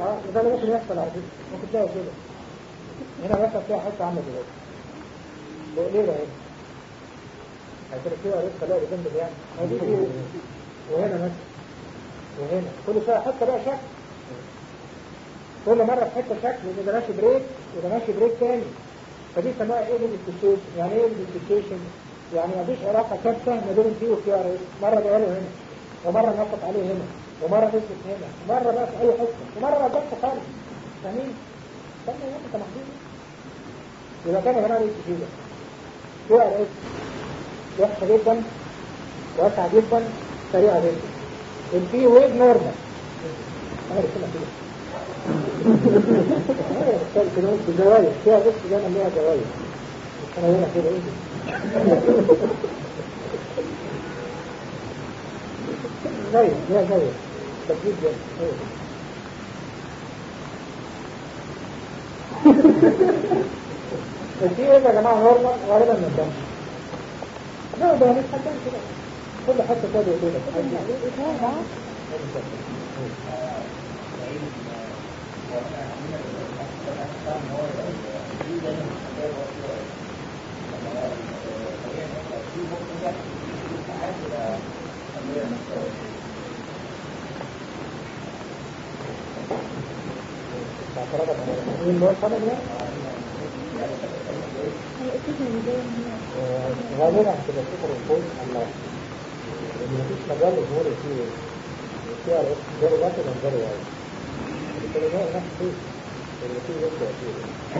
اه وده اللي ممكن يحصل على فكره ممكن تلاقي كده هنا مثلا فيها حته عامله كده ده ليه ده هنا هيكون فيها رزق خلايا جنب يعني هذه دي وهنا مثلا وهنا كل شويه حته بقى شكل كل مرة في حتة شكل وده ماشي بريك وده ماشي بريك تاني فدي اسمها ايه الانتستيشن يعني ايه الانتستيشن يعني مفيش علاقة ثابتة ما بين الدي والكي ار اس مرة بقاله هنا ومرة نقط عليه هنا ومرة نزلت هنا ومرة بقى في اي حتة ومرة ما جاتش خالص فاهمين؟ استنى يا انت محدود يبقى كان هنا ايه كده كي ار اس وحشة جدا واسعة جدا سريعة جدا البي ويف نورمال انا رسمها كده جوايا فيها بس جانا ليها جوايا انا هنا كده ايه زي ليها زي تجديد جاي الدي ايه يا جماعه نورمال غالبا من الدم لا ده مش حاجه كده كل حته كده كده غالبا كده فكر الفوز الله لان مفيش مجال لظهور فيه فيها غير واحد من غير واحد الكلمات نفس فيه اللي فيه يبدأ فيه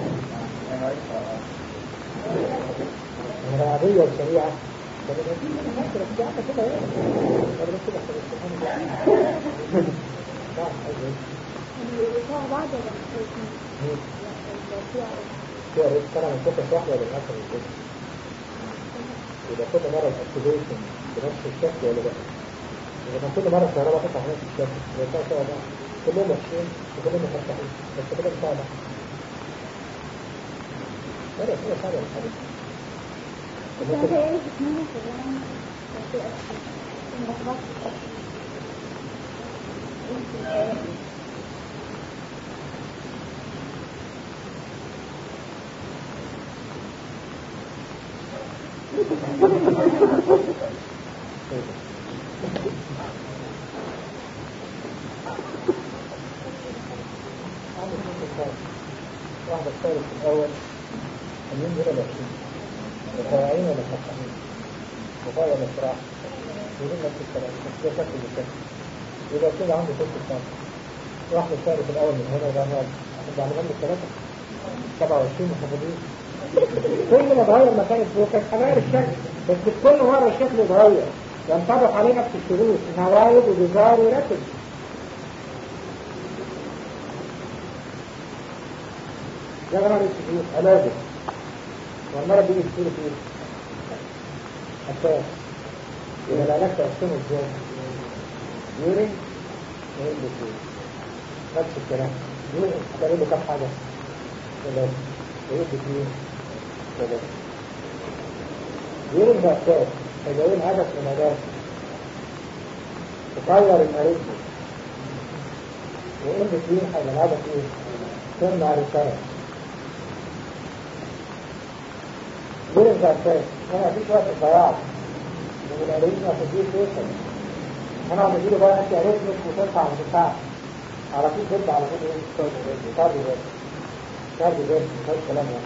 العربية السريعة فلما في منها نفس الأشياء كده يعني فلما كده سبحان الله صح أجل بعض فيها ريس طبعا الفكرة واحدة للأسف الجسم يبقى كل مرة الأكتيفيشن بنفس الشكل ولا لا؟ إذا كان كل مرة الكهرباء تطلع نفس الشكل يبقى كده بقى كلهم وحشين وكلهم مفتحين بس كده مش صعبة هذا كده صعبة الحديث واحد الثالث الأول أن ينزل الأشياء متابعين ولا مفتحين وقال الإسراع يقولون نفس الكلام بس ده شكل بالشكل يبقى كده عنده ست سنة واحد الثالث الأول من هنا وده هنا احنا بعمل الثلاثة 27 محافظين كل ما اتغير مكان الفوكس هغير الشكل بس كل مرة الشكل يتغير ينطبق عليه نفس الشروط انها وايد وبيزار وركز ده غير الشروط علاجه والمرة بيجي يشتري فيه أساس يبقى العلاج تقسمه ازاي؟ يورين وين بسيط نفس الكلام يورين هتعمل له كام حاجة؟ ثلاثة وين بسيط ثلاثة يورين ده أساس هيبقى ايه الهدف من العلاج؟ تطور المريض وإن بسيط هيبقى الهدف ايه؟ تمنع رسالة دول الزعفات انا مفيش وقت ضياع من العلمين وتدير توصل انا عم اديله بقى انت اريتمك وترفع ما تنفعش على طول ترد على طول ايه طرد بس طرد بس مفيش كلام يعني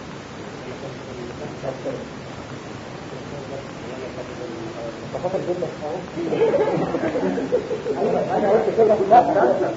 فخاطر جدا اهو انا قلت كده لا لا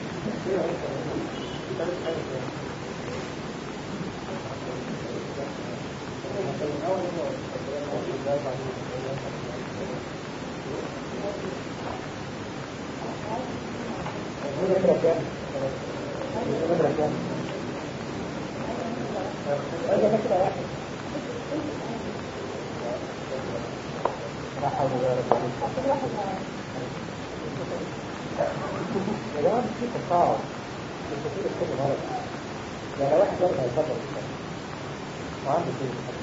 صعب الكثير الكل غلط يعني واحد يرجع يفضل وعنده كده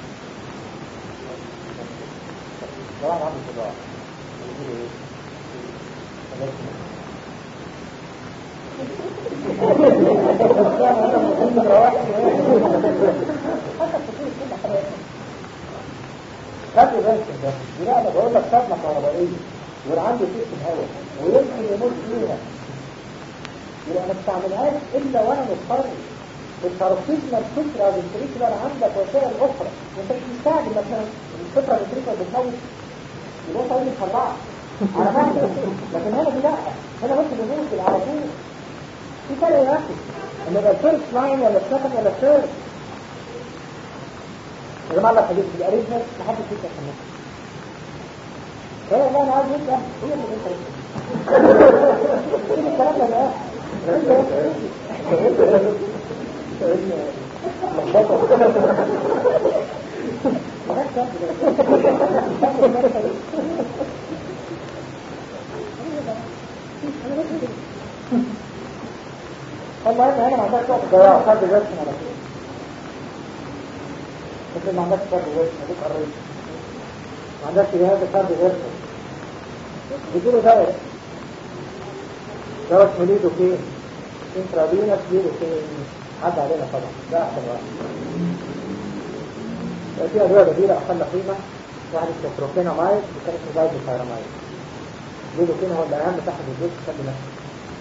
طبعا عنده صداع يقول ايه خلي بالك ده لا انا بقول لك صدمه كهربائيه يبقى عنده شيء في الهواء ويمكن يموت فيها يبقى ما تستعملهاش الا وانا مضطر التركيزنا الفكره بالتريكولار عندك وسائل اخرى وانت مش مستعجل مثلا الفكره بالتريكولار بتموت يبقى انت اللي مطلعها على مهلك لكن هنا دي لا هنا ممكن يموت على طول في فرق يا اخي ان يبقى الفيرست لاين ولا السكند ولا الثيرد يا جماعه الله يخليك تبقى ريزنر محدش يسال عنك ايه والله انا عايز اسال ايه اللي انت ايه الكلام ده بقى والله انا هنا ما عندكش وقت ضياع فرد جسم على طول بس ما عندكش فرد جسم اديك قريت ما عندكش جهاز فرد جسم بيجيله دواء دواء اسمه ليدو فين انترافينوس ليدو فين عدى علينا طبعا ده احسن واحد في ادويه بديله اقل قيمه واحد اسمه بروفينامايد والثاني اسمه دايبوثايرامايد ليدو فين هو الاهم تحت الجزء خلي نفسك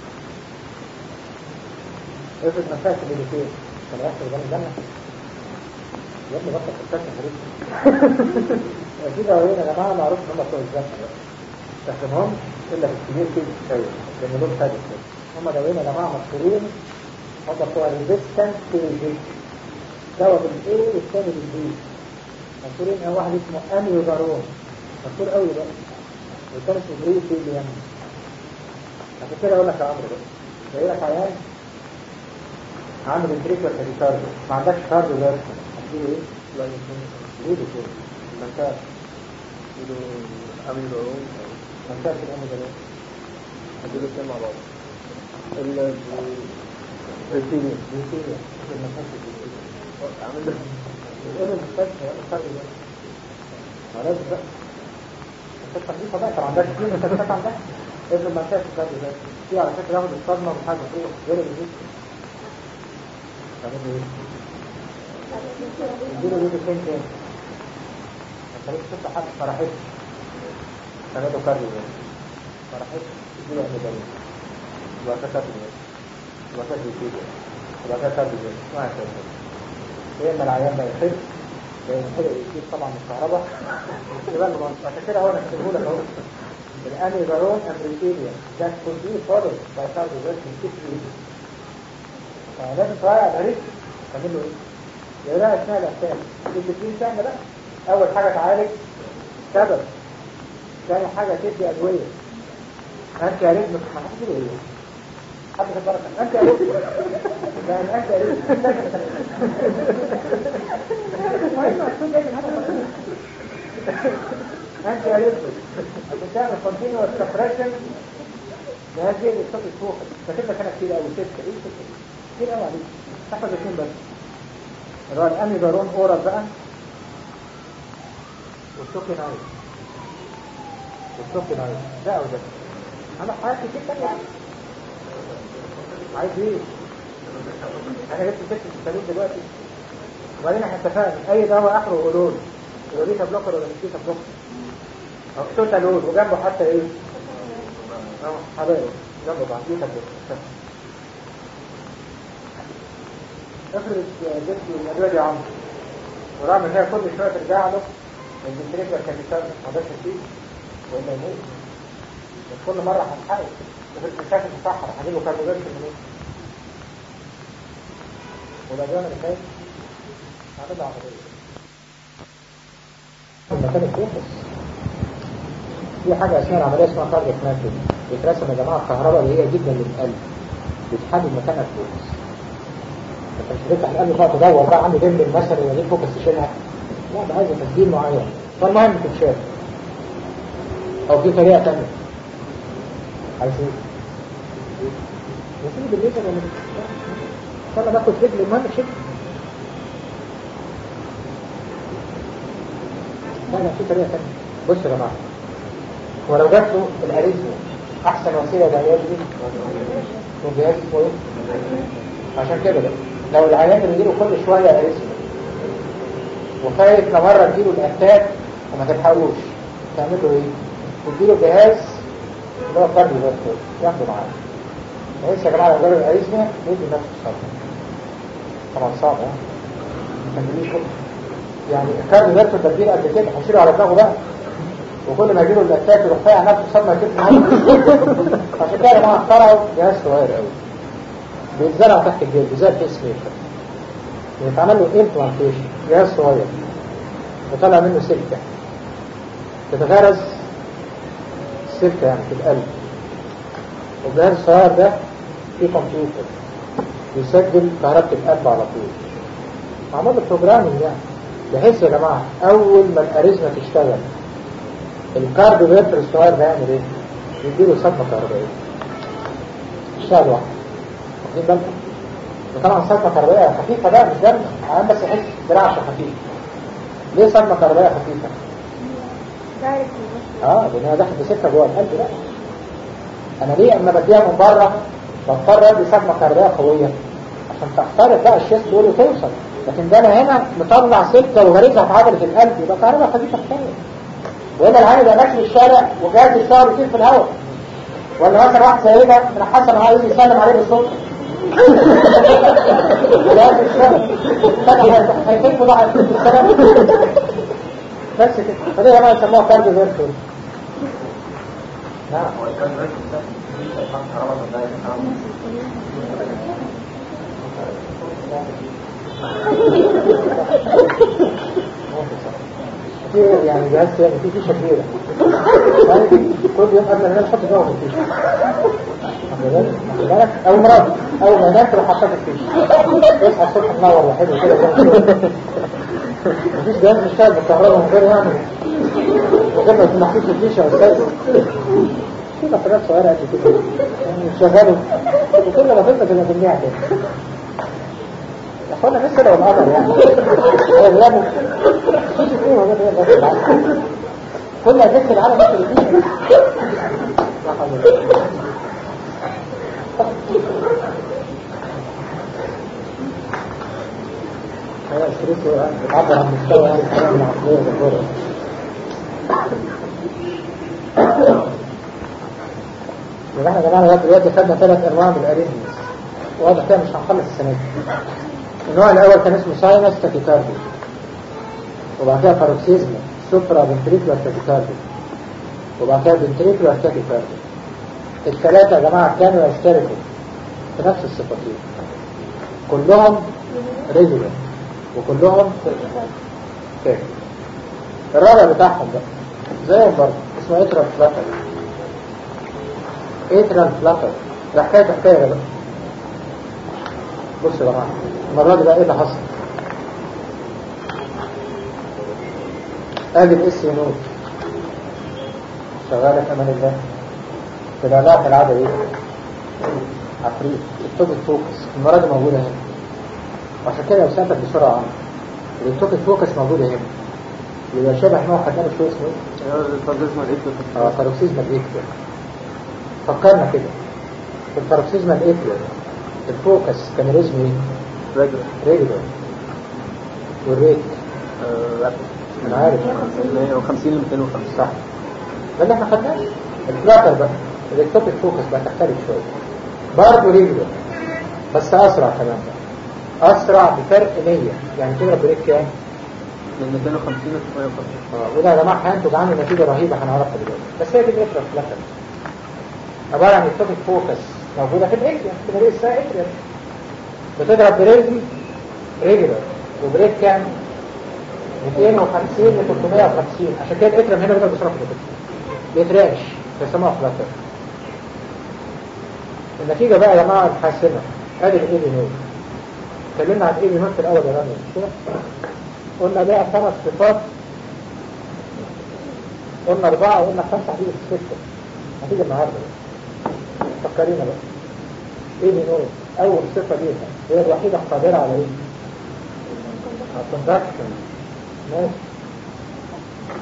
افرض نفسك ليدو فين كان يحصل جنب الجنه يا ابني بطل تفتح غريب في دوايين يا جماعه معروف ان هم بتوع الزمن استخدمهم الا في الكبير كده شويه لان دول ثابت كده هم دوايين يا جماعه مشهورين هم بتوع الريزيستنت ستيجز دواء بالاي والثاني بالبي مشهورين ان واحد اسمه اميوزارون مشهور قوي ده والثاني اسمه بري بيليان عشان كده اقول لك يا عمرو بقى جاي لك عيان عامل انتريكوال كارد ما عندكش كارد فيرسون هتجيله ايه؟ لا يكون ليه كده المنطقه عامل بعوم منطقه الاميوزارون هدول الاثنين مع بعض بريتيليا بريتيليا المنطقه البريتيليا عامل ده يقول المستشفى يا الفرق ده ما لازم بقى المستشفى دي طبعا طبعا عندها كتير مستشفيات عندها افرض ما كانش الفرق ده في على فكره ياخد الصدمه من حاجه فوق غير اللي تعمل ايه؟ اديله يجي فين تاني ما خليك تشوف حد فرحت سنده كاريو ده فرحت اديله عند بالي يبقى ده كاريو ده يبقى ده كاريو يبقى ده كاريو ده وهكذا يا اما العيان ما يخف لان كده يصير طبعا من الكهرباء يبقى المنطقه عشان كده هو انا كاتبه لك اهو الاني بارون امريكيليا that could be followed by cardiovascular disease فلازم تراعي على الريسك تعمل له ايه؟ يبقى ده اثناء الاحسان الديسبلين تعمل بقى اول حاجه تعالج سبب ثاني حاجه تدي ادويه انت يا ريت ما هتدي ايه؟ حد في البركه انت يا ريت لان انت يا ريت انت يا ريت عشان تعمل كونتينوس سبريشن لهذه الاصابه الفوق فكده كان كتير قوي ستة ايه ستة كتير قوي عليك تحفظ اثنين بس اللي هو الاميبارون اورال بقى والسوكينايد والسوكينايد ده او ده انا حاجات كتير تانية عايز ايه انا جبت ست السليم دلوقتي وبعدين احنا اتفقنا اي دواء اخره اولول يبقى بيتا بلوكر ولا مش بيتا بلوكر او توتالول وجنبه حتى ايه اه حبايب جنبه بعض بيتا بلوكر افرض جبت الادويه دي عمرو ورغم فيها كل شويه ترجع له الفنتريكولار كابيتال ما ده فيه ولا يموت بس كل مره هنحقق افرض مشاكل في الصحراء هجيبه كاربوهيدرات منين والادويه اللي فاتت هعملها عمليه المكان الفوكس في حاجه اسمها العمليه اسمها كاردياك ماتريك بيترسم يا جماعه الكهرباء اللي هي جدا للقلب بتحدد مكان الفوكس انت مش بتفتح القلب تقعد تدور بقى عندي دم مثلا ولا فوكس تشيلها لا ده عايزه تسجيل معين فالمهم تتشاف او في طريقه ثانيه عايز ايه؟ وفي بالليزر ولا فانا باخد رجل المهم شكل لا لا في طريقه ثانيه بصوا يا جماعه هو لو جات له الاريزمو احسن وسيله للعلاج دي والجهاز اسمه ايه؟ عشان كده بقى لو العيان اللي يجيله كل شوية اريثميا وخايف لمرة تجيله الاتاك وما تلحقوش تعمل له ايه؟ تديله جهاز اللي هو كارديو فاسكولار ياخده معاه بحيث يا جماعة لو جاله الاريثميا يدي نفسه الصدمة طبعا صعب ها؟ ما تعمليش كده يعني الكارديو فاسكولار تدبير قد كده هيشيله على دماغه بقى وكل ما يجيله الاتاك يروح فايع نفسه صدمة كده معاه عشان كده يا جماعة اخترعوا جهاز صغير قوي بيتزرع تحت الجلد زي الفيس ميكر بيتعمل له امبلانتيشن جهاز صغير وطلع منه سلكة تتغرز السلكة يعني في القلب والجهاز الصغير ده فيه كمبيوتر بيسجل كهربة القلب على طول معمول له بروجرامينج يعني بحيث يا جماعة أول ما الأريزما تشتغل الكارديو فيرتر الصغير ده يعمل إيه؟ يديله صدمة كهربائية اشتغل واحد واخدين بالكم وطبعا صدمة كهربائية خفيفة بقى مش جامدة عم بس يحس برعشة خفيفة ليه صدمة كهربائية خفيفة؟ دايركت اه لانها داخل بسكة جوه القلب لا انا ليه اما بديها من بره بضطر ادي صدمة كهربائية قوية عشان تخترق بقى الشيست دول وتوصل لكن ده انا هنا مطلع سكة وغريزها في عضلة القلب يبقى كهرباء خفيفة كفاية وهنا العين يبقى ماشي في الشارع وجهاز الشارع بيطير في الهواء ولا مثلا واحد زي ده من حسن عايز يسلم عليه بالصوت جهاز الشارع فتح هيفكوا بقى السلام بس كده فده يا جماعه يسموها كارديو فيرتول نعم هو كان راكب ده في الحق حرام ده حرام في يعني جهاز تاني في فيشه كبيره يعني كل يوم قبل ما انام احط جوه في الفيشه واخد بالك؟ واخد بالك؟ او مرض اول ما انام تروح حاطط الفيشه يصحى الصبح تنور وحلو كده زي الفل. مفيش جهاز بيشتغل بالكهرباء من غير يعني من غير ما يكون محطوط في الفيشه والسايس في بطاريات صغيره قد كده يعني شغاله وكل ما تطلع كده ترجع كده يا اخوانا لسه لو القمر يعني هو بيعمل شوف ايه هو ده بيعمل بس العالم. كل ذكر العالم مش اللي فيه لا حول ولا قوة. هو الشريك بتعبر عن مستوى يعني الحياة العقلية والغيرة يبقى احنا يا جماعه لغايه دلوقتي خدنا ثلاث انواع من الاريثميز واضح كده مش هنخلص السنه دي النوع الاول كان اسمه ساينس تاكيكاردي وبعد كده باروكسيزم سوبرا فنتريكولار تاكيكاردي وبعد كده فنتريكولار تاكيكاردي الثلاثه يا جماعه كانوا يشتركوا في نفس الصفتين كلهم ريجولار وكلهم تاكي الرابع بتاعهم بقى زيهم برضه اسمه اترال فلاتر اترال فلاتر ده حكايه حكايه بقى بص يا جماعه المره دي بقى ايه اللي حصل ادي الاس نوت شغاله في امان الله تبقى لها في العاده ايه عفريت التوبك فوكس المره دي موجوده هنا عشان كده لو سالتك بسرعه عنها التوبك فوكس موجوده هنا يبقى شبه نوع خدنا شويه اسمه ايه الفاضيزم الإكتو اه باروكسيزمال ايكتر فكرنا كده في الباروكسيزمال ايكتر الفوكس كان ريزم ايه؟ رجل ريجولار والريت لا انا عارف 150 ل 250 صح ده اللي احنا خدناه الفلاتر بقى التوبيك فوكس بقى تختلف شويه برضه ريجولار بس اسرع كمان بقى اسرع بفرق 100 يعني تضرب بريك كام؟ من 250 ل 350 اه وده يا جماعه هينتج عنه نتيجه رهيبه هنعرفها دلوقتي بس هي دي الفكره في الاخر عباره عن التوبيك فوكس موجوده في الاريا في الاريا اسمها اريا بتضرب بريزم ريجولار وبريك كام 250 ل 350 عشان كده الاترم هنا بيضرب بسرعه كده بيترعش بيسموها فلاتر النتيجه بقى يا جماعه الحاسمه ادي الاي بي نوت اتكلمنا عن الاي بي نوت في الاول يا رامي مش كده قلنا بقى خمس صفات قلنا أربعة وقلنا خمسة هتيجي في الستة هتيجي النهاردة بقى فكرينا بقى إيه بنقول أول صفة ليها هي الوحيدة القادرة على إيه؟ على الكونتراكشن ماشي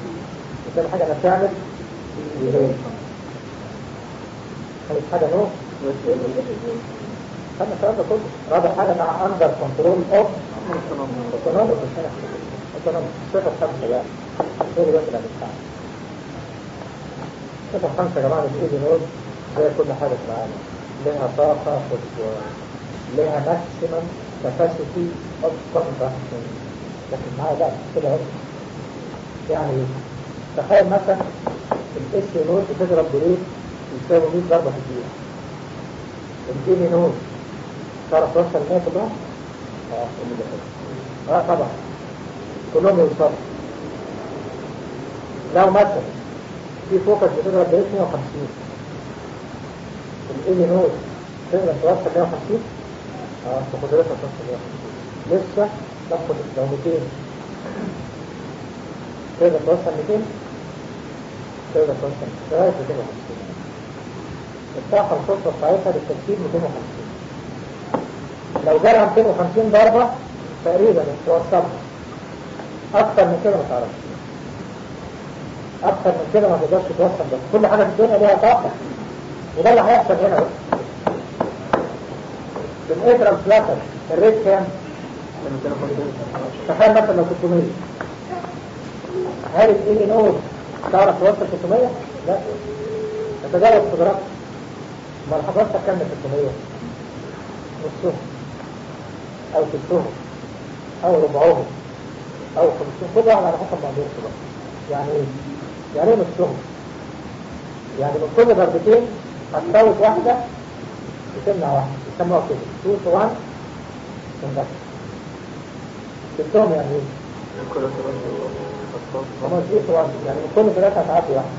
وتاني حاجة أنا بتعمل إيه؟ ثالث حاجة نو خدنا الكلام ده كله رابع حاجة مع أندر كنترول أوف اوتونوميك مش هنا اوتونوميك صفة خمسة بقى هي دي بس اللي هتدفع صفة خمسة يا جماعة الإيدي نود زي كل حاجة في العالم لها طاقة لها ماكسيمم كاباسيتي اوف كونتراكشن لكن معايا بقى كده اهو يعني تخيل مثلا الاس نود بتضرب بريد يساوي 100 ضربة في الدقيقة الجيمي نود تعرف توصل 100 في الضغط؟ اه اللي ده كده. اه طبعا كلهم يوصلوا لو مثلا في فوكس بتضرب بريد 150 الايدي نود تقدر توصل 150 اه بقدرتها توصل 150 لسه تاخد لو 200 تقدر توصل 200 تقدر توصل لغايه 250 الطاقه الخطه بتاعتها للتركيب 250 لو جالها 250 ضربه تقريبا توصلها اكتر من كده ما تعرفش اكتر من كده ما تقدرش توصل بس كل حاجه في الدنيا ليها طاقه وده اللي هيحصل هنا بقى بالإدرام فلاتر الريت كام؟ تخيل مثلا لو 600 هل الاي ان او تعرف توصل 600 لا تتجاوز قدرات ما حضرتك كام من 600 نصهم او ستهم او ربعهم او خمسهم كل واحد على حسب مقدورته بقى يعني ايه يعني ايه نصهم يعني من كل ضربتين هتفوت واحده وتمنع واحده يسموها كده 2 to 1 تنبسط ستهم يعني ايه خلاص ايه طبعا يعني من كل ثلاثة هتعدي واحد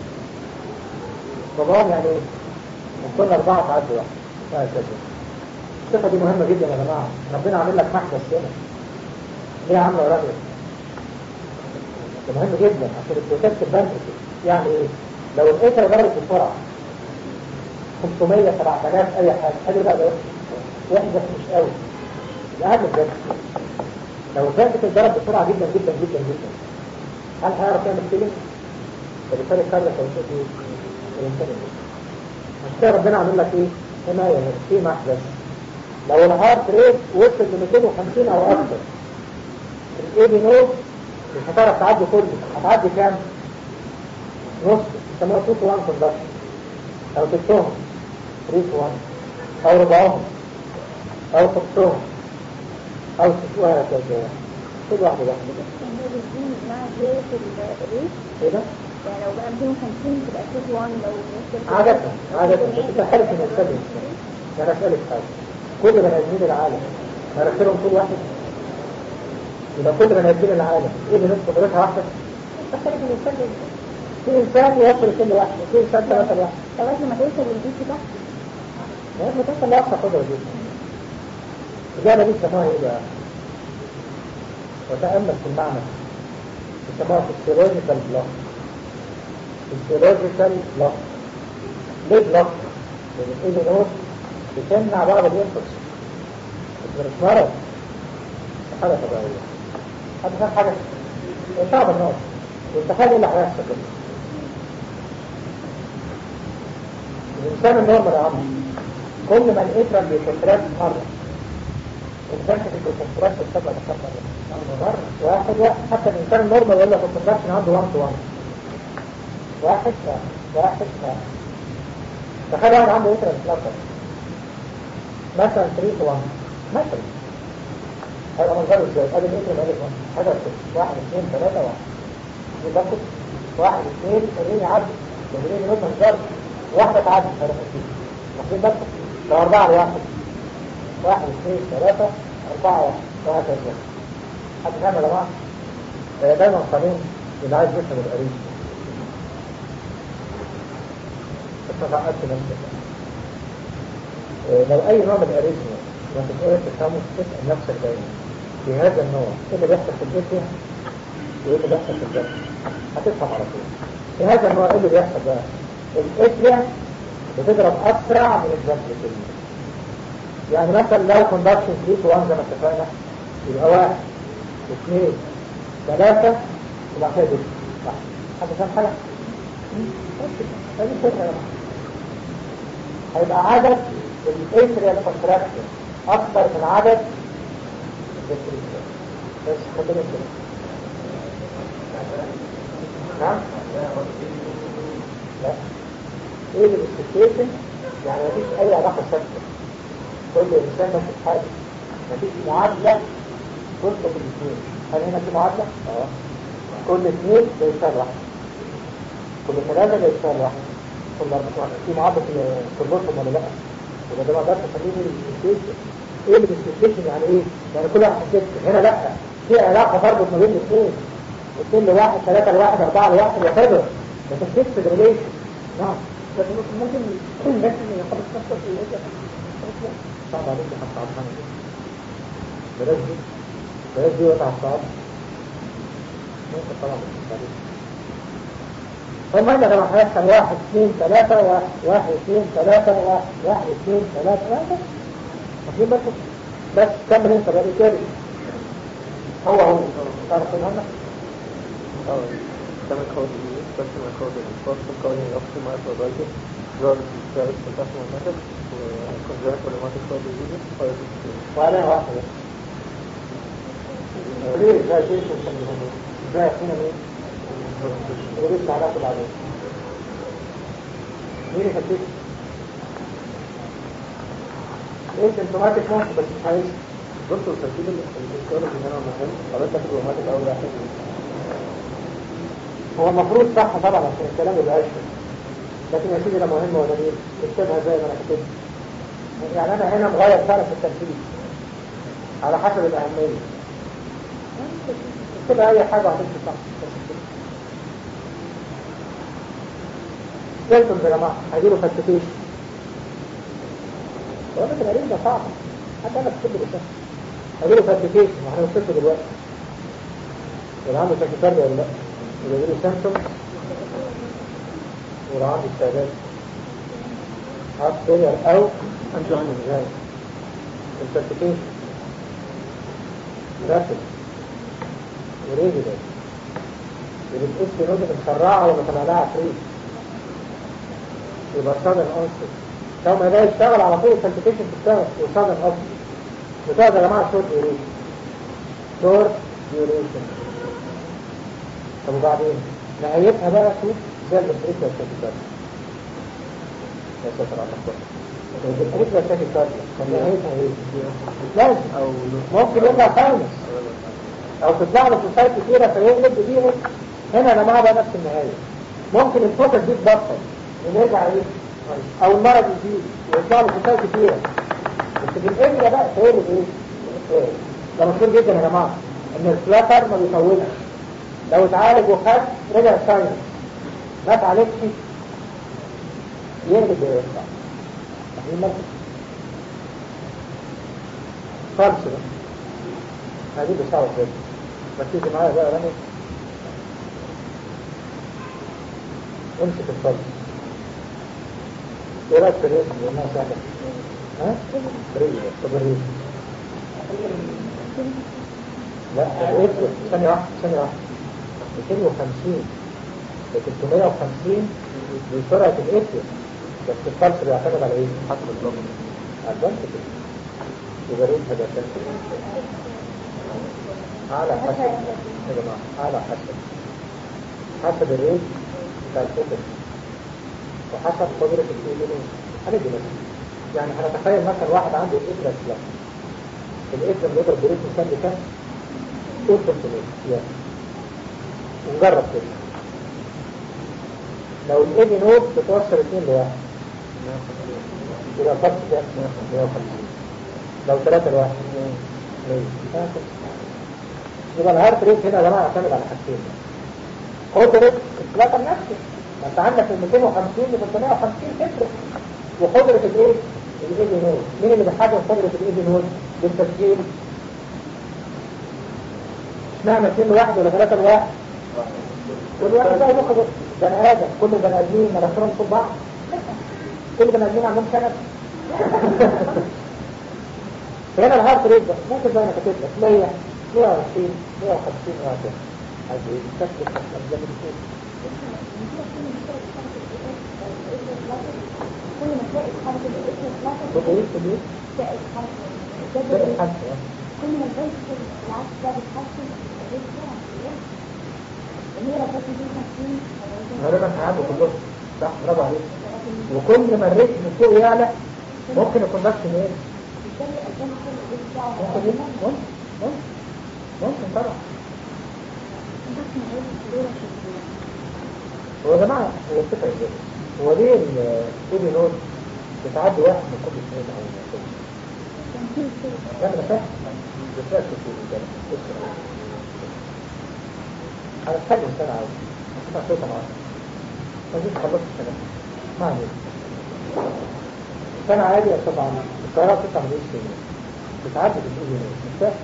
رمضان يعني ايه؟ من كل أربعة هتعدي واحد وهكذا الصفة دي مهمة جدا يا جماعة ربنا عامل لك محبس هنا ليه عاملة يا راجل؟ ده مهم جدا عشان البروتكت بانك يعني ايه؟ لو القطر ضربت بسرعة 500 7000 اي حاجة ادي بقى ده واحد بس مش قوي الأهم بجد لو البنك تتضرب بسرعة جدا جدا جدا جدا هل هيعرف يعمل كده؟ فبالتالي الكارد هيوصل ايه؟ الانسان عشان كده ربنا عامل لك ايه؟ حماية هنا في محبس لو الهارت ريت وصل ل 250 او اكثر الاي بي نود مش هتعرف تعدي كله هتعدي كام؟ نص يسموها 2 to 1 كوندكشن او تلتهم 3 to 1 او ربعهم او خمسهم او ستوها هكذا كل واحدة واحدة مع زيادة الريت ايه ده؟ يعني لو بقى 250 تبقى 2 1 لو وصلت عادة عادة انت حالف من السبب انا اسألك حاجة كل بني ادمين العالم هرسلهم كل واحد يبقى كل بني ادمين العالم ايه اللي نصف قدرتها واحدة تختلف من السبب في انسان يوصل كل واحد في انسان ثلاثة واحد لغاية لما توصل للبيت ده لازم توصل لاقصى قدرة جدا الإجابة دي يسموها ايه بقى؟ وتأمل في المعنى يسموها فيسيولوجيكال بلوك فيسيولوجيكال بلوك ليه بلوك؟ لأن الإيدي نوت بتمنع بعض الإنفكس بس مش مرض حاجة طبيعية حد فاهم حاجة؟ صعب النوت والتخيل ايه اللي هيحصل كده الإنسان النورمال يا عم كل ما الإترال بيكونتراكت مرة البنك في الكونتراكت بتبقى تكبر مرة واحد واحد حتى الإنسان النورمال يقول لك الكونتراكشن عنده 1 تو 1 واحد واحد واحد واحد تخيل واحد عنده إترال فلاتر مثلا 3 تو 1 مثلا هيبقى منظره ازاي؟ ادي الإترال ادي 1 حاجة كده واحد اثنين ثلاثة واحد يبقى واحد اثنين وريني عدد وريني نص منظر واحدة تعدي ثلاثة اثنين واخدين بالكم لو أربعة لواحد واحد اثنين ثلاثة أربعة واحد وهكذا حد فاهم يا جماعة؟ هي دايما قانون اللي عايز يفهم القريب بس ما تعقدش نفسك لو أي نوع من الأريزما ما تقدر تفهمه تسأل نفسك دايما في هذا النوع ايه اللي بيحصل في الجسم وايه اللي بيحصل في الجسم هتفهم على طول في هذا النوع ايه اللي بيحصل بقى الاتريا بتضرب اسرع من الفنتريكل يعني مثلا لو كوندكشن 3 تو 1 زي ما اتفقنا يبقى واحد اثنين ثلاثة يبقى كده دي واحد. حد فاهم حاجة؟ بس كده. هذه الفكرة يا جماعة هيبقى عدد الاتريال كونتراكشن اكبر من عدد الفنتريكل بس خدنا كده نعم لا ايه الاستيشن يعني مفيش اي علاقه ثابته كل انسان نفس حاجه مفيش معادله تطلق الاثنين هل هنا في معادله؟ اه كل اثنين بيساوي واحد كل ثلاثه بيساوي واحد كل اربعه في معادله في كلهم ولا لا؟ ولا ده ما اقدرش اسميه الاستيشن ايه الاستيشن يعني ايه؟ يعني كل واحد ست هنا لا في علاقه برضه ما بين الاثنين اثنين لواحد ثلاثه لواحد اربعه لواحد وكذا ده تفكير ريليشن نعم بس ممكن بس ان يخبط نفسه في الوجه صعب عليك يا حتى عبد بلاش دي بلاش دي وقع الصعب ممكن طبعا بس عليك المهم لما هيحصل واحد اثنين ثلاثة واحد واحد اثنين ثلاثة واحد واحد اثنين ثلاثة واحد مفهوم بس بس كمل انت بقى تاني هو هو تعرف هنا اه كمان كود بس كود الفورس كود الاوبشن مع البروجكت زود السيرفيس بتاعته ماتت وكونجرت والماتت كود الفيديو وعليها واحدة ليه لا شيء ازاي هنا مين ولسه علاقة بعدين مين يفتش ايه سيمتوماتيك ممكن بس مش عايز دكتور ترتيب الدكتور اللي هنا مهم حضرتك تاخد روماتيك اول واحد هو المفروض صح طبعا عشان الكلام يبقى اشهر لكن يا سيدي ده مهم ولا مين اكتبها زي ما انا كتبت يعني انا هنا مغير فعلا في الترتيب على حسب الاهميه اكتبها اي حاجه هتمشي صح بس اكتبها. سيمتومز يا جماعه هيجيله فالسيفيشن ولا التمارين ده صعب حتى انا بكتب له سهل هيجيله فالسيفيشن واحنا بنكتبه دلوقتي يبقى عنده تاكيكارديا ولا لا يبقى يجيله سيمتومز ولا عنده استعداد هارت فيلير او انجينا زي الفالسيفيشن رافد وريجولار يبقى الاسم نوزة مسرعة ولا طلع لها عفريت يبقى صادن أنصر لو ما ده يشتغل على طول الفالسيفيشن تشتغل وصادن أنصر بتاع يا جماعة شورت ديوريشن شورت ديوريشن طب وبعدين نهايتها بقى شوف زي البطريق والشاكيكارد يا ساتر على الله البطريق والشاكيكارد طب نهايتها ايه؟ لازم او ممكن يرجع خامس او تطلع له فلوسات كتيرة فيقلب بيهم هنا يا جماعه بقى نفس النهاية ممكن الفترة دي تبطل ونرجع ايه او المرض يزيد ويطلع له فلوسات كتيرة بس بالابره بقى تقول ايه إيه؟ ده مشهور جدا يا جماعه ان الفلاتر ما بيطولش لو اتعالج وخد رجع ساينس ما اتعالجش يقلب ويرجع فاهمين مركز فالس بقى هذه بصعب جدا ركزي معايا بقى رامي امسك الفرد ايه رايك في الريس لانها سهله ها؟ ريس طب الريس لا الريس ثانية واحدة ثانية واحدة 250 ل 350 دي سرعة الاسم بس الفرس بيعتمد على ايه؟ حسب الضغط على البنك كده يبقى الريس هيبقى كام؟ على حسب يا جماعة على حسب حسب الريت بتاع الفوكس وحسب قدرة الإيدين هندي مثلا يعني هنتخيل مثلا واحد عنده إبرة سلاح الإبرة اللي يضرب بريت مثال بكام؟ قول 300 يعني ونجرب كده لو الإيدي نود بتوصل 2 لواحد يبقى الفرق كام؟ 150 لو 3 لواحد 100 يبقى الهارت ريت هنا يا جماعه يعتمد على حاجتين قدرة الفلاتر نفسه ما انت عندك من 250 ل 350 تفرق وقدرة الايه؟ الايدي نود مين اللي بيحدد قدرة الايدي نود؟ بالتسجيل اشمعنى 2 لواحد ولا 3 لواحد؟ كل واحد بقى ياخد بني ادم كل بني ادمين مناخيرهم فوق بعض كل بني ادمين عندهم شنب فهنا الهارت ريت بقى ممكن زي ما كتبت لك 100 120 150 وهكذا عايز ايه تكتب قدام الكتاب كل ما تلاقي حركة الاسم اتلخبط بقيت بقيت تلاقي حركة ده الجدول الحاسة كل ما البيت كده العكس ده بيتحسن البيت بسرعة اللي هي لو كانت دي 50 غالبا هيعدوا كلهم صح برافو عليك وكل ما الريتم من فوق يعلى ممكن يكون بس ايه بالتالي الأجزاء كل البيت بتاعه ممكن ايه ممكن ممكن ممكن طبعا بس من غير الصورة شكلها هو يا جماعه هو الفكره ازاي هو ليه الايدي نوت بتعدي واحد من كل اثنين او من كل كان في كده لا انا فاهم بتفكر في الكلام انا اتكلم سنه عاوز اسمع صوت معاك ما جيت خلصت الكلام ما عليك سنة عادية طبعا القاهرة بتطلع من ايش تاني بتعدي في الايدي نود مش فاهم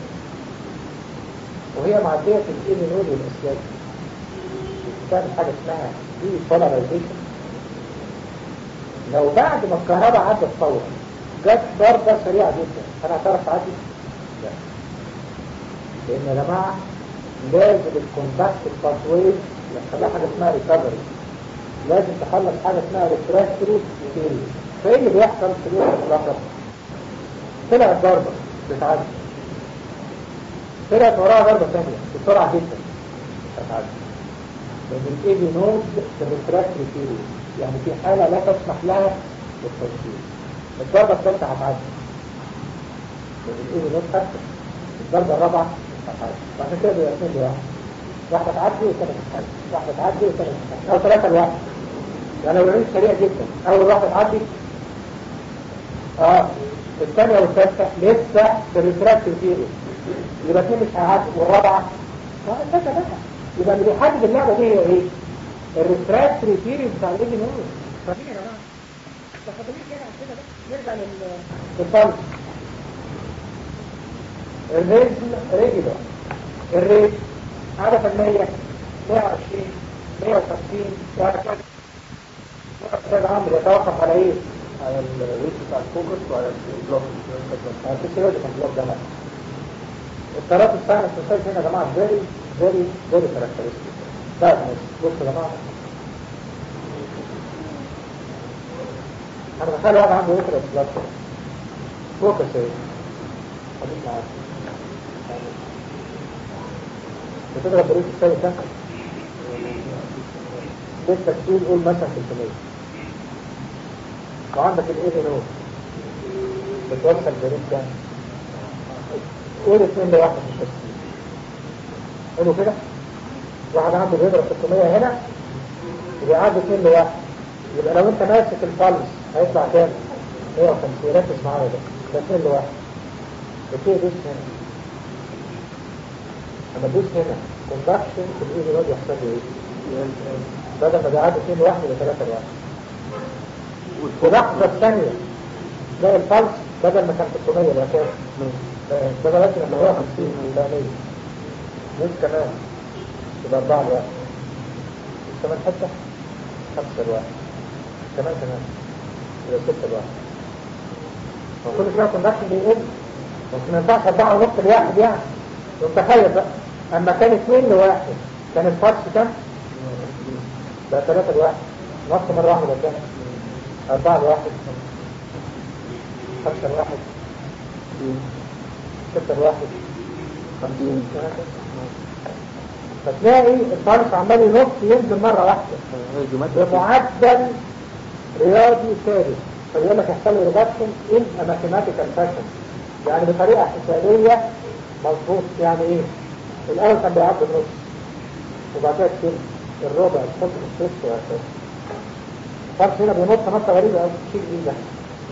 وهي معدية في الايدي نود والاسلاك بتعمل حاجة اسمها دي polarization لو بعد ما الكهرباء عدت فورا جت ضربة سريعة جدا انا هتعرف تعدي؟ لا لان يا جماعة لازم الكونتاكت الباسويز يخليها حاجة اسمها ريكفري لازم تخلص حاجة اسمها ريفراكتوري بيريود فايه اللي بيحصل في الوقت الاخر؟ طلعت ضربة بتعدي طلعت وراها ضربة ثانية بسرعة جدا هتعدي لأن الاي بي نود في الريفراكتوري بيريود يعني في حالة لا تسمح لها بالتوصيل الضربة الثالثة هتعدي لأن الاي بي نود أكثر الضربة الرابعة هتعدي وعشان كده بيبقى اثنين لواحد واحدة تعدي والثانية تتعدي واحدة تعدي والثانية تتعدي أو ثلاثة لواحد يعني لو العيد سريع جدا أول واحدة تعدي اه الثانية والثالثة لسه في الريفراكتيف بيريود يبقى اثنين مش هيعدي والرابعة اه الثالثة بقى يبقى اللي بيحدد اللعبة دي هي ايه؟ الريفراكتري بيريود بتاع الايدي نور فاهمين يا جماعة؟ تاخدوني كده عن كده بقى نرجع لل للفرق الريزم ريجولار الريت عدد 100 120 150 وهكذا استاذ عمرو يتوقف على ايه؟ على الريت بتاع الفوكس وعلى البلوك على الفسيولوجيكال بلوك ده لا الترات الساينس مساج هنا يا جماعه فيري فيري فيري كاركترستيك ده بصوا يا جماعه انا بخيل واحد عنده يترس بلاد فوكس ايه؟ خليك معاك بتضرب بريد السايد ده بالتكتيل قول مثلا 300 وعندك الايه نود بتوصل بريد ده قول اثنين لواحد مش تكتيل حلو كده واحد عنده بيضرب 600 هنا وبيعدي اثنين لواحد يبقى لو انت ماسك الفلس هيطلع كام 150 ركز معايا ده ده اثنين لواحد بتيجي دوس هنا لما تدوس هنا كوندكشن في الايدي نود يحصل له ايه بدل ما بيعدي اثنين لواحد يبقى ثلاثة لواحد ولحظة ثانية تلاقي الفلس بدل ما كان 600 يبقى كام؟ بدل ما كان 150 يبقى 100 دوس كمان يبقى 4 لواحد كمان حتة 5 لواحد كمان كمان يبقى 6 لواحد وكل شوية كوندكشن بيقل بس ما ينفعش 4 ونص لواحد يعني وتخيل بقى اما كان 2 لواحد كان الفلس كام؟ بقى 3 لواحد نص مرة واحدة كام؟ أربعة لواحد خمسة لواحد ستة لواحد خمسين فتلاقي الفرس عمال ينط ينزل مرة واحدة بمعدل رياضي ثابت فيقول لك يحصل له ريدكشن ان ماثيماتيكال فاشن يعني بطريقة حسابية مظبوط يعني ايه الاول كان بيعدي النص وبعد كده كتير الربع الخمس السادس وهكذا الفرس هنا بينط نطة غريبة أوي شيء جديد ده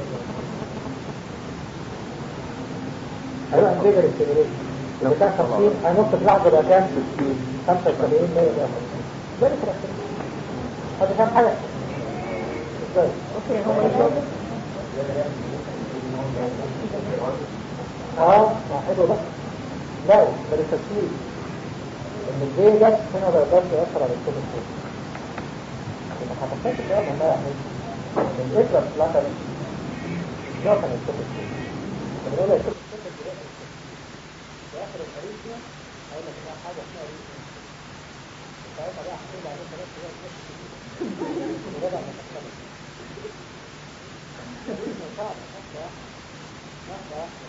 هيروح انفجر السيميليشن لو كان 50 هينط في لحظة بقى كام؟ 75 100 بقى 50 ده الكاركتر هذا فاهم حاجة؟ ازاي؟ اوكي هو يجاوب اه ما حلو ده لا ده التسويق ان الفيجاس هنا ما يقدرش يأثر على الكود الصوت لما هتحتاج الكلام ما يعني الفكرة في العقل ده كان الكود الصوت فبنقول الكود الصوت الجراء في آخر الحديث ده هقول لك انها حاجة اسمها ايه ساعتها بقى هتقول عليه ثلاث شهور وربع ما تختلف صعب واحدة واحدة واحدة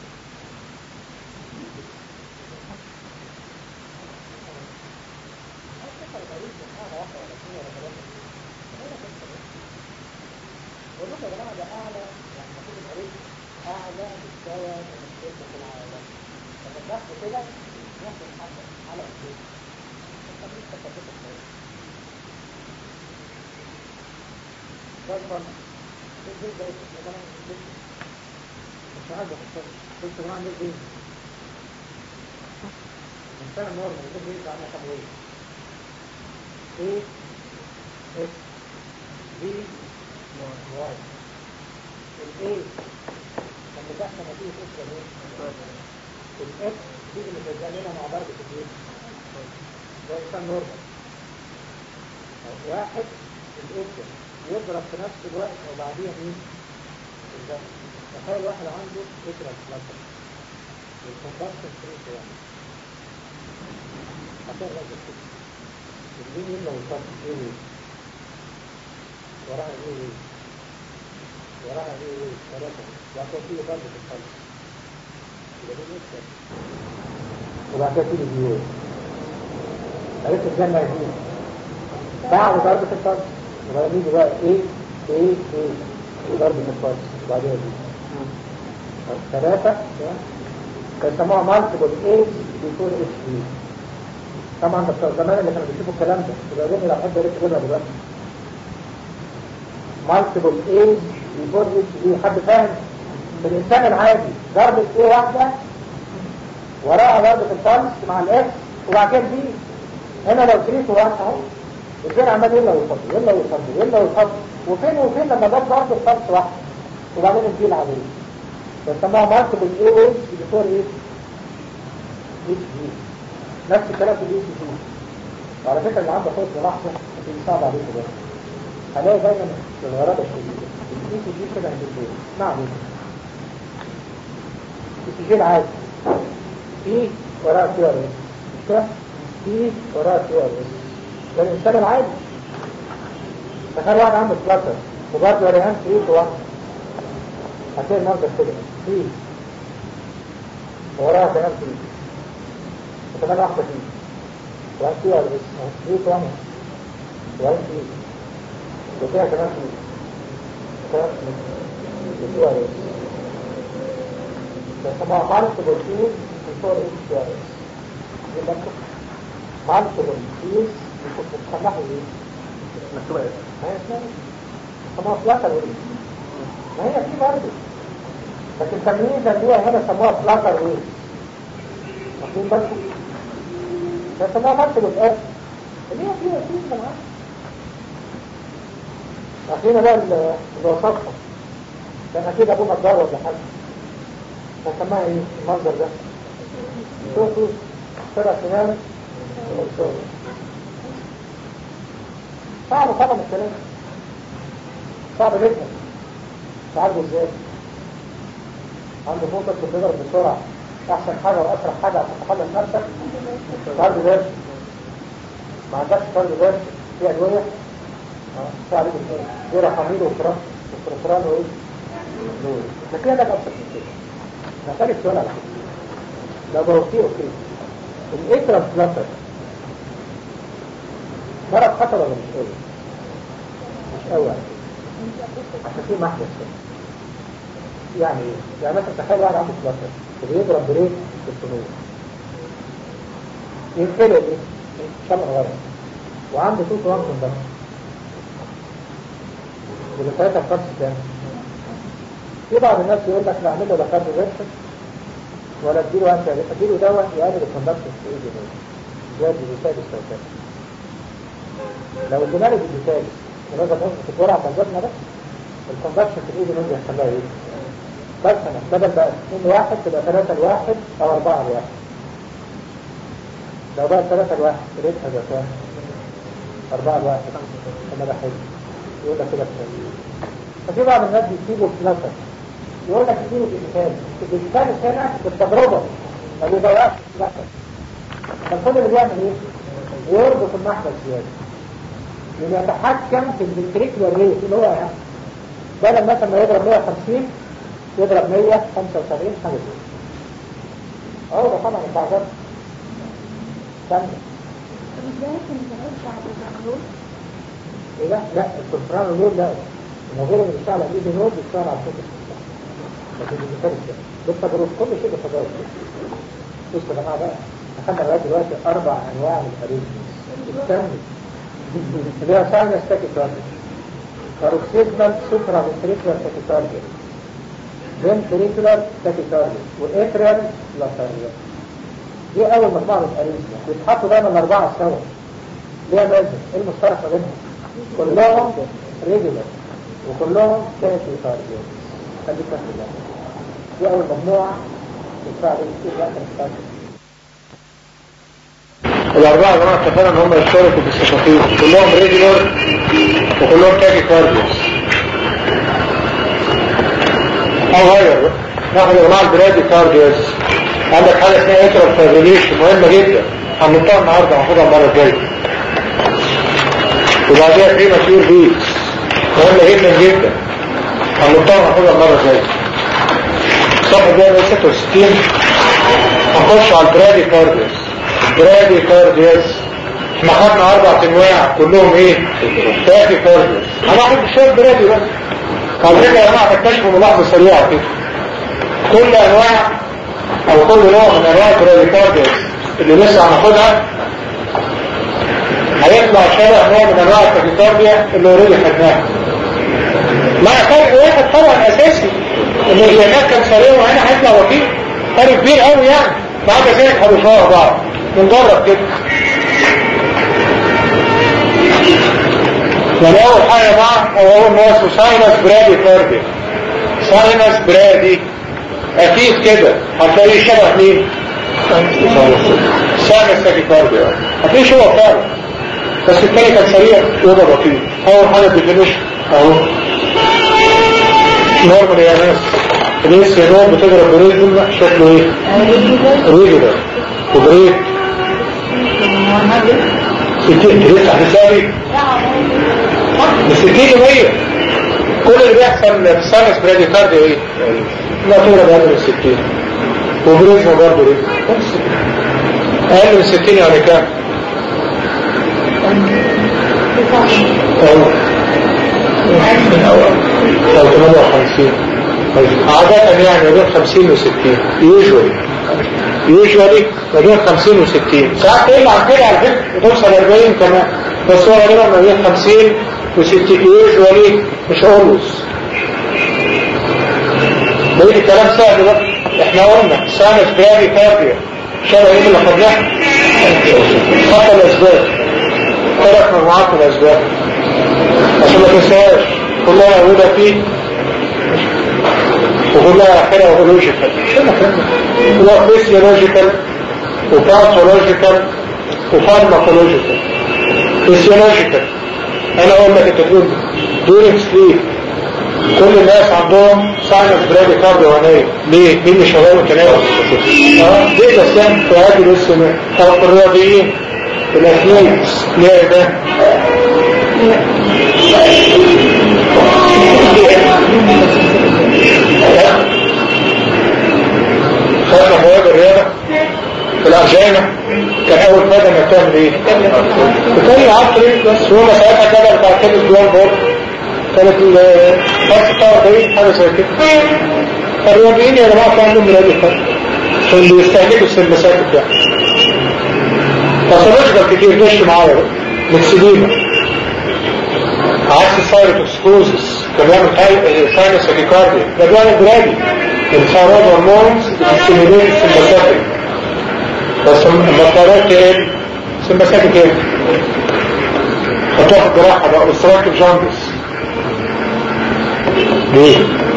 والله يا جماعة ده أعلى يعني المفروض يبقى ريت أعلى مستوى من الشركة في العالم لما تاخد كده ناخد حاجة على الشيء انت مش تكتبت كويس ده الفرق ده الجيل ده يا جماعة مش عايز أفكر قلت يا جماعة ده الجيل الإنسان النورمال ده الجيل ده عامل كام ويت A S B واي الاي لما تحصل نتيجة اسرة ايه؟ الاكس دي اللي بتزامنها مع ضربة الايه؟ ده انسان نورمال واحد الاكس يضرب في نفس الوقت او بعديها مين؟ الزمن تخيل واحد عنده فكرة مطلقة والكومباكشن فريق يعني هتعمل لك كده الدين يملى ويطلق ايه ويه وراها ايه ويه وراها ايه ويه ثلاثة وبعد كده تيجي ضربة القلب يبقى دي نكسر وبعد كده تيجي دي ويه عرفت الجنة يا دي بعد ضربة القلب وبعدين يجي بقى ايه ايه ايه ضربة القلب وبعدين دي ثلاثة كان سموها مالتيبل ايه بيكون اتش دي طبعا ده بتوع زمان اللي كانوا بيشوفوا الكلام ده يبقى دي لو حد يريد يقولها دلوقتي مالتيبل ايج بيفور اتش دي حد فاهم الانسان العادي ضربة ايه واحدة وراها ضربة الفالس مع الاكس وبعد كده دي هنا لو شريك واحد اهو الزين عمال يلا ويفضل يلا ويفضل يلا ويفضل وفين وفين لما جت ضربة الفالس واحدة وبعدين الدي العادية بيسموها مالتيبل ايه ايج بيفور ايه اتش دي نفس الكلام في الاي سي جي وعلى فكره اللي عنده حسن لحظه هتبقى صعب عليك ده هلاقي دايما الغرابه الشديده الاي سي جي كده عند البيت ما علينا الاي سي جي العادي في وراء كيو ار اس مش كده في وراء كيو ار اس ده الانسان العادي تخيل واحد عنده فلاتر وبرضه ريهان في واحد هتلاقي المنظر كده في وراها كمان في وكمان واحدة فيه وعين فيها الاسم فيه كمان وعين فيه وفيها كمان فيه وكمان فيه فيها الاسم بس ما عملت بروتين في صور ايه فيها الاسم دي مكتب عملت بروتين كنت بتخلحه ايه؟ مكتوبة ايه؟ ما هي اسمها سموها فلاكر ويل ما هي في برضه لكن تمييزا ليها هنا سموها فلاكر ويل واخدين بالكم؟ فسموها مرتب الآن اللي هي فيها فيه من عام أخينا بقى اللي وصفها كان أكيد أبوه نجار ولا حاجة فسماها إيه المنظر ده شوفوا سبع سنان صعب طبعا الكلام صعب جدا تعالجه ازاي عنده نقطة بتضرب بسرعة احسن حاجة واسرع حاجة عشان تخلص نفسك فرد ذات ما عندكش فرد ذات في ادوية اه في عليك الاثنين في رقمين وفران وفران وايه دول لكن ده ابسط من كده محتاج سؤال على فكرة لو بوفيه اوكي الايه ترانسبلانتر مرض خطر ولا مش قوي مش قوي عشان في محدث يعني ايه؟ يعني مثلا تخيل واحد عنده فلاتر وبيضرب بريك 600 ينقله ايه؟ شمع غرب وعنده صوت وان كوندكشن والثلاثة فرص كام؟ في بعض الناس يقول لك لا اعمل له لا كارد فيرشن ولا اديله انت اديله دواء يقلل الكوندكشن في ايدي زي الديجيتال السوكات لو ادينا له ديجيتال ونظر نقطة الجرعة بنزلنا بس الكوندكشن في الايدي نقدر يخليها ايه؟ بس انا بدل بقى 2 واحد تبقى 3 لواحد او 4 لواحد لو بقى 3 لواحد ريتها يبقى كام؟ 4 لواحد انا ده حلو يقول لك كده كويس ففي بعض الناس بيسيبوا الفلاتر يقول لك اديله ديجيتال الديجيتال هنا بالتجربه ما بيضيعش الفلاتر فالكل اللي بيعمل ايه؟ يربط المحبس زياده يتحكم في الفنتريكولار ريت اللي هو يعني بدل مثلا ما يضرب 150 يضرب 175 حاجة كده اه ده طبعا البعضات ثانية طب ازاي كان بتعيش بعد الزغلول ايه لا لا السلفران نور لا الموضوع اللي بيشتغل على الايد نور بيشتغل على الفوكس لكن بيشتغل كده بالتجربة كل شيء بالتجربة بصوا يا جماعة بقى اخدنا لغاية دلوقتي أربع أنواع من الأريزمز استنى اللي هي ساينس تاكيكارديا باروكسيزمال سوبرا فنتريكولار تاكيكارديا فنتريكولار تاكيكارديا واتريال لاتاريا دي أول مجموعة من الأريزمز بيتحطوا دايما أربعة سوا ليه لازم ايه المشترك ما بينهم كلهم ريجولار وكلهم تاكيكارديا خليك فاكر ده دي أول مجموعة بتدفع لي وقت التاكيكارديا الأربعة جماعة اتفقنا إن هم يشتركوا في الصفاتين كلهم ريجولار وكلهم تاكي كارديوس أو غير بقى. ناخد يا جماعة البرادي كارديوس عندك حاجة اسمها اترال فابريليشن مهمة جدا هنطلع النهاردة هناخدها المرة الجاية وبعديها في مسؤول بيتس مهمة جدا جدا هنطلع هناخدها المرة الجاية صفحة 166 هنخش على البرادي كارديوس برادي كارديوس احنا خدنا اربع انواع كلهم ايه تاكي كارديوس هناخد شويه برادي بس على فكره يا جماعه تكتشفوا ملاحظه سريعه كده كل انواع او كل نوع من انواع البرادي كارديوس اللي لسه هناخدها هيطلع شبه نوع من انواع التاكيكارديا اللي اوريدي خدناها مع فرق واحد طبعا اساسي ان اللي هناك كان سريع وهنا هيطلع وكيل فرق كبير قوي يعني بعد ذلك هنشوفها بعض نجرب كده يعني اول حاجة مع هو اول نوع اسمه ساينس برادي كاردي ساينس برادي اكيد كده هتلاقيه شبه مين ساينس تاكي كاردي هتلاقيه شبه فعلا بس التاني كان سريع وده بطيء اول حاجة ديفينيشن اهو نورمال يا ناس ليس نور بتضرب بريد شكله ايه ريجولار وبريد ستين لسه هتساوي من ستين لمية كل اللي بيحصل في الساينس برادي كارديو ايه؟ لا تضرب اقل من ستين وبريزما برضه ايه؟ اقل من ستين يعني كام؟ أو 58 عادة يعني ما بين 50 و 60 يوجوالي يوجوالي ما بين 50 و 60 ساعات تقل عن كده على فكرة بتوصل 40 كمان بس هو غالبا ما بين 50 و 60 يوجوالي مش اولوز بقيت الكلام سهل بقى احنا قلنا سانس برادي كارديا شبه ايه اللي خدناه خط الاسباب ثلاث مجموعات من الاسباب عشان ما تنساهاش كلها موجودة فيه وكلها اخرها اورولوجيكال كلها فيسيولوجيكال وباثولوجيكال وفارماكولوجيكال فيسيولوجيكال انا اقول لك انت تقول دورينج سليب كل الناس عندهم ساينس برادي كارديوانية ليه؟ مين اللي شغال وكلام؟ اه ليه ده سام في هذه الاسم او في الرياضيين الاثليتس ليه ده؟ خدنا مواد الرياضة في الأرجانة كان أول مادة ما بتعمل إيه؟ بتعمل عطري بس هو ساعتها كده بتاع كده جوان بول كانت الفرق بتاع 40 حاجة زي كده الرياضيين يا جماعة كان عندهم رياضي فرق عشان بيستهلكوا السلمسات بتاعها باثولوجيكال كتير ماشي معايا بقى مكسدينة عكس السايروتوكسكوزس ده بيعمل ساينس اكيكارديا ده بيعمل برادي الثيرويد هرمونز بتستيميليت السمباثيك بس لما الثيرويد تقل سمباثيك ايه؟ هتاخد جراحة بقى اوستراكتيف جاندس ليه؟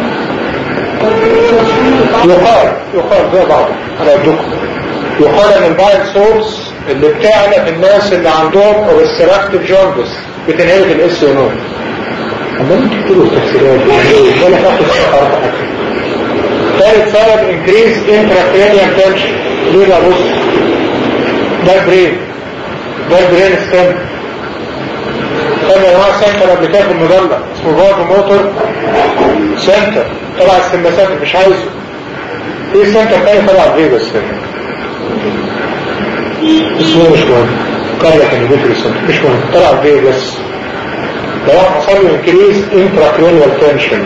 يقال يقال زي بعض على الدكتور يقال ان البايل سورس اللي بتعلى في الناس اللي عندهم اوستراكتيف جاندس بتنهلك الاس ونور اما انت تكتبوا التفسيرات ولا تاخد حرف حاجه ثالث سبب انكريز انتراكرينيال تنشن ليه بقى بص ده البرين ده البرين ستيم خدنا يا جماعه سنتر قبل كده في المظله اسمه فازو موتور سنتر طلع السماسات مش عايزه في سنتر تاني طلع فيجاس هنا اسمه مش مهم قرية كان يقول سنتر مش مهم طلع فيجاس لو حصل له انكريز انتراكرينيال تنشن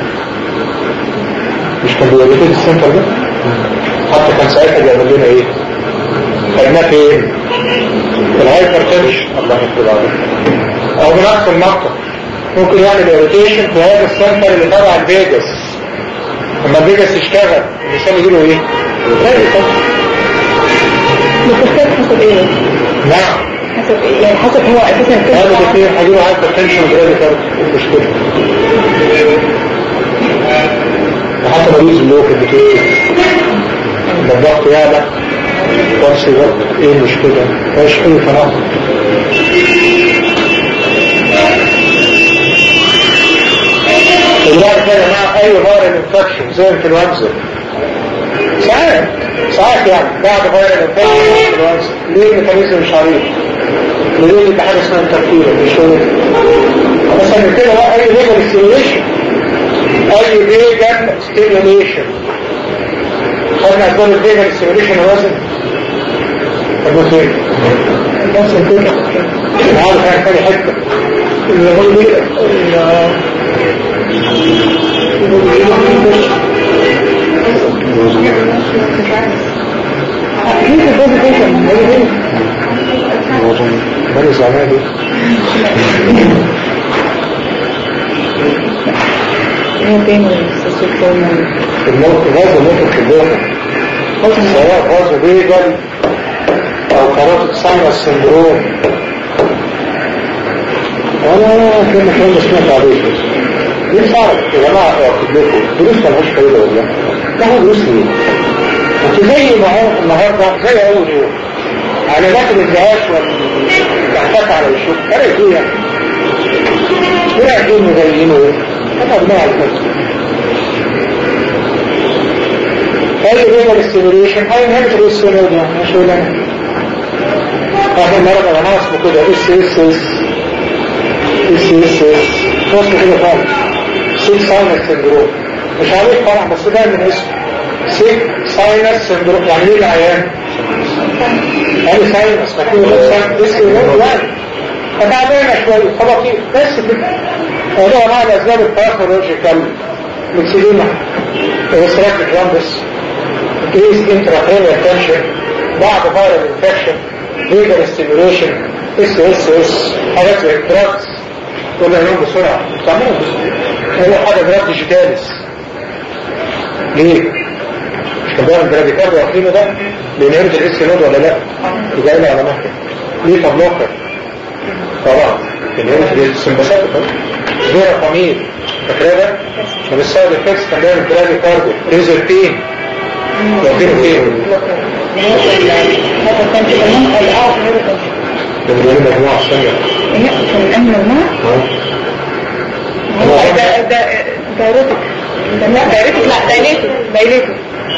مش كان بيوريتد السنتر ده حتى كان ساعتها بيعمل لنا ايه خدناه فين الهايبر تنشن الله يكتب عليك او بنفس المنطق ممكن يعمل اريتيشن في هذا السنتر اللي تبع الفيجاس لما الفيجاس يشتغل الانسان يجيله ايه؟ بتختار حسب ايه؟ نعم حسب ايه؟ يعني حسب هو اساسا هذا الكلام الاثنين هيجيله هايبر تنشن وجرادي كارد المشكله وحتى مريض اللوكل بتوعي لما الضغط يعلى وانسي ضغط ايه المشكله؟ مفيش اي تناقض الوقت كده مع اي فايرال انفكشن زي الانفلونزا ساعات ساعات يعني بعد فايرال انفكشن الانفلونزا ليه الميكانيزم مش عريض ليه اللي حاجه اسمها انترفيرنس مش هو بس انا كده بقى اي ليجل ستيميوليشن اي ليجل ستيميوليشن خدنا اسباب الليجل ستيميوليشن وزن طب فين؟ نفس الفكره انا عارف حاجه ثانيه حته اللي هو ليه مين البوزي فيشن؟ هي دي بني زعماء دي هي فين السيستم الموت غاز ممكن في اللغة سواء غاز بيجل او قرارة ساينس سندروم انا كلمة كلمة سمعت عليه ليه صعب يا جماعة اخد لكم دروس ملهاش فايدة والله ده دروس ليه؟ انت زي ما هو النهارده زي اول يوم علامات الازدهاش والاحساس على الشوك فرقت ايه يعني؟ فرقت ايه مزينه ايه؟ كتبناها على الفلسفه هذه هي الاستيميوليشن هاي نهاية الاستيميوليشن يعني مش ولا اخر مرة انا اسمه كده اس اس اس اس اس اس وصل كده خالص سيك ساينس سندروم مش عارف طبعا بس ده من اسمه سيك ساينس سندروم يعني ايه العيان؟ يعني ساينس مكتوب ساينس اسمه يعني فتعبانة شوية خبطي بس كده هذا معنى الاسباب الباثولوجيكال مكسلينة استراكتيك جامبس increase intracranial tension بعد viral infection legal stimulation اس اس اس حاجات زي الدراجز كنا نقوم بسرعة تعملوا بسرعة هو حاجة دراج ديجيتاليس ليه؟ مش كان بيعمل دراديكال واخدينه ده بينهرد الاس نود ولا لا؟ يبقى له علامات ليه طب نوكر؟ طبعا بينهرد السمباسات دي رقمين فاكرها ده؟ طب السايد افكتس كان بيعمل دراديكاردو ريزرتين واخدينه فين؟ هذا كان كده من الأعضاء هذا ده بيقول مجموعة ثانية هي كان الأمن الماء هو ده ده دايرتك لا دايرتك لا دايليتك دايليتك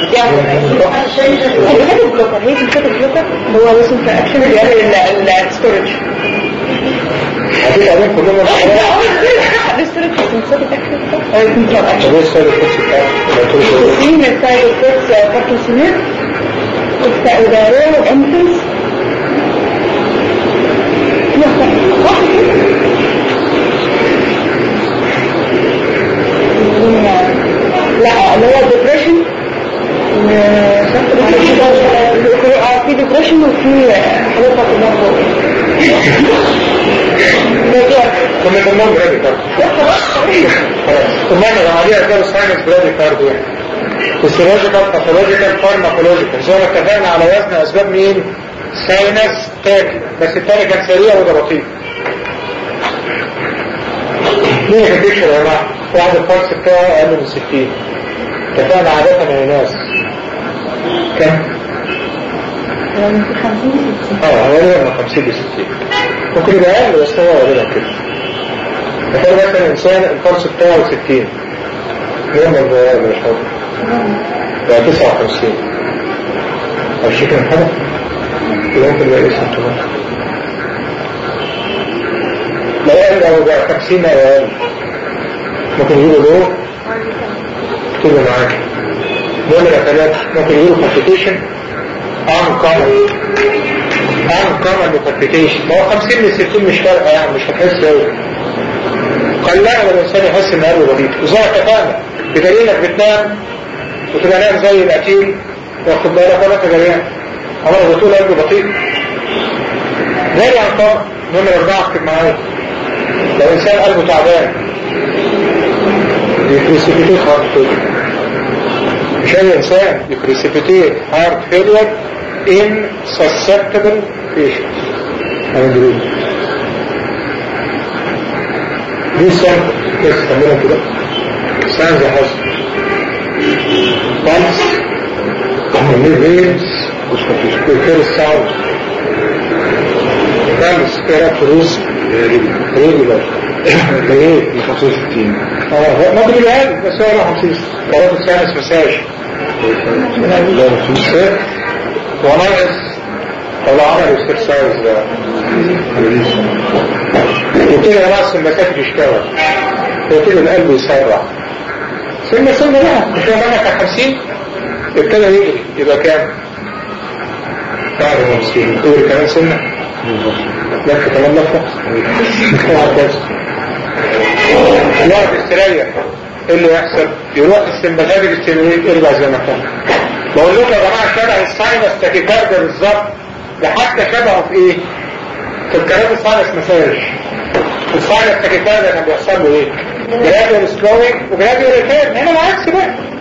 هي هذا البلوكر هي تمسك البلوكر اللي هو اسمه في اكشن بيقلل الستورج هديك عليهم كلهم الستورج تمسك الاكشن ايوه تمسك الاكشن طب ايه السايد افكتس بتاعه؟ في من السايد افكتس باركنسونيز ودايريه وانفنس لا اللي هو الديبريشن في ديبريشن وفي حاجات بتاعت المرض كنا كلهم برادي كارد ثم احنا لو عليها كده ساينس برادي كارد يعني فيسيولوجيكال باثولوجيكال فارماكولوجيكال زي ما اتفقنا على وزن اسباب مين؟ ساينس تاكي بس التاني كان سريع وده بطيء ليه في البيكشر يا جماعه؟ واحد الفرس بتاعه اقل من 60 اتفقنا عادة يا ناس كم؟ اه غالبا من 50 ل 60 ممكن يبقى اقل بس هو غالبا كده تخيل مثلا انسان الفرس بتاعه 60 يوم ولا مش حاضر بقى 59 او شكل من حاجه يبقى ممكن يبقى ايه سنتومات لو قال او بقى 50 او اقل ممكن يجيبوا له كده معاك نمرة ثلاثة ممكن يجيبوا كومبيتيشن uncommon uncommon complication ما هو 50 ل 60 مش فارقة يعني مش هتحس قوي قلما الانسان يحس ان قلبه بطيء وزي ما اتفقنا بدليل انك بتنام وتبقى نايم زي القتيل واخد بالك ولا تجريان عمرك بتقول قلبه بطيء غير عن طبعا نمرة أربعة اكتب معايا لو إنسان قلبه تعبان يكريسيبيتيت هارت فيلير مش أي إنسان يكريسيبيتيت هارت فيلير in susceptible patients هنجرين دي السنة بس تعملها كده سانز حسن بلس وميفينز وكير الساوند بلس كيرا فروس ريجولار ليه؟ ل 65 اه ما ادري الان بس هو 50 قرارات السانس مساج وناقص ولا عمل استرسايز ده وكده ناقص المسافة يشتغل وكده القلب يسرع سنة سنة بقى مش هو منك 50 ابتدى يجري يبقى كام؟ بعد 50 قول كمان سنة لفة كمان لفة وهكذا الواحد يستريح ايه اللي يحصل؟ يروح السمباتيك ستيموليت يرجع زي ما كان بقول لكم يا جماعه شبه الساينس تاكيكارديا بالظبط ده حتى شبهه في ايه؟ في الكلام الساينس مساج الساينس تاكيكارديا كان بيحصل له ايه؟ جراديوال سلوينج وجراديوال ريتيرن هنا العكس بقى